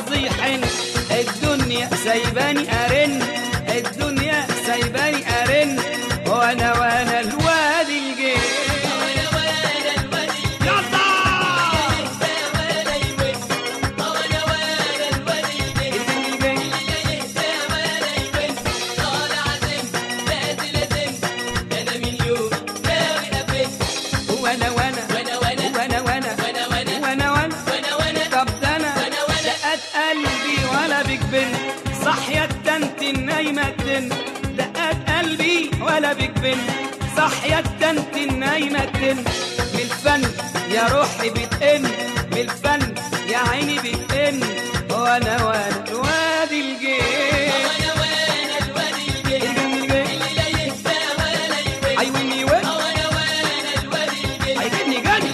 حظي حن الدنيا سايباني ارن الدنيا سايباني ارن وانا وانا الواد الجيل يلا وانا وانا وانا وانا وانا وانا وانا طب ده انا دقات قلبي ولا بيك بن صحية التنت النايمة تن دقات قلبي ولا بيك بن صحية التنت النايمة تن من الفن يا روحي بتقن من الفن يا عيني بتقن وانا وانا الواد الجيل عيوني وين عيوني جني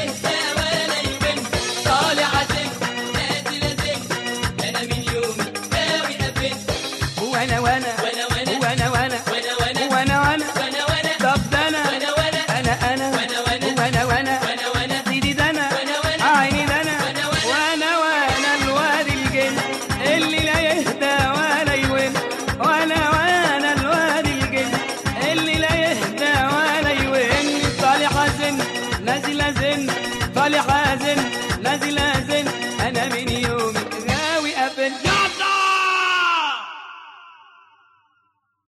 وانا وانا وانا وانا وانا وانا طب ده انا انا انا وانا وانا سيدي ده انا عيني ده انا وانا وانا الواد الجن اللي لا يهدى ولا يون وانا وانا الواد الجن اللي لا يهدى ولا يون طالع حزن نازل ازن طالع حزن نازل ازن انا من يومي غاوي ابن